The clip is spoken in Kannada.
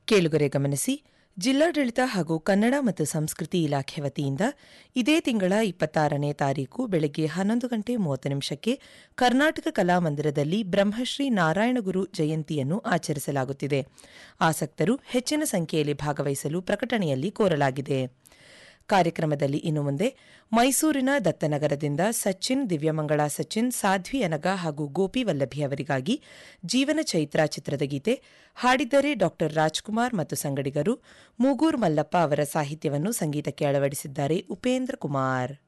ಕೇಳುಗರೆ ಗಮನಿಸಿ ಜಿಲ್ಲಾಡಳಿತ ಹಾಗೂ ಕನ್ನಡ ಮತ್ತು ಸಂಸ್ಕೃತಿ ಇಲಾಖೆ ವತಿಯಿಂದ ಇದೇ ತಿಂಗಳ ಇಪ್ಪತ್ತಾರನೇ ತಾರೀಕು ಬೆಳಗ್ಗೆ ಹನ್ನೊಂದು ಗಂಟೆ ಮೂವತ್ತು ನಿಮಿಷಕ್ಕೆ ಕರ್ನಾಟಕ ಕಲಾಮಂದಿರದಲ್ಲಿ ಬ್ರಹ್ಮಶ್ರೀ ನಾರಾಯಣಗುರು ಜಯಂತಿಯನ್ನು ಆಚರಿಸಲಾಗುತ್ತಿದೆ ಆಸಕ್ತರು ಹೆಚ್ಚಿನ ಸಂಖ್ಯೆಯಲ್ಲಿ ಭಾಗವಹಿಸಲು ಪ್ರಕಟಣೆಯಲ್ಲಿ ಕೋರಲಾಗಿದೆ ಕಾರ್ಯಕ್ರಮದಲ್ಲಿ ಇನ್ನು ಮುಂದೆ ಮೈಸೂರಿನ ದತ್ತನಗರದಿಂದ ಸಚಿನ್ ದಿವ್ಯಮಂಗಳ ಸಚಿನ್ ಸಾಧ್ವಿ ಅನಗ ಹಾಗೂ ಗೋಪಿ ವಲ್ಲಭಿ ಅವರಿಗಾಗಿ ಜೀವನ ಚೈತ್ರ ಚಿತ್ರದ ಗೀತೆ ಹಾಡಿದರೆ ಡಾ ರಾಜ್ಕುಮಾರ್ ಮತ್ತು ಸಂಗಡಿಗರು ಮೂಗೂರ್ ಮಲ್ಲಪ್ಪ ಅವರ ಸಾಹಿತ್ಯವನ್ನು ಸಂಗೀತಕ್ಕೆ ಅಳವಡಿಸಿದ್ದಾರೆ ಉಪೇಂದ್ರ ಕುಮಾರ್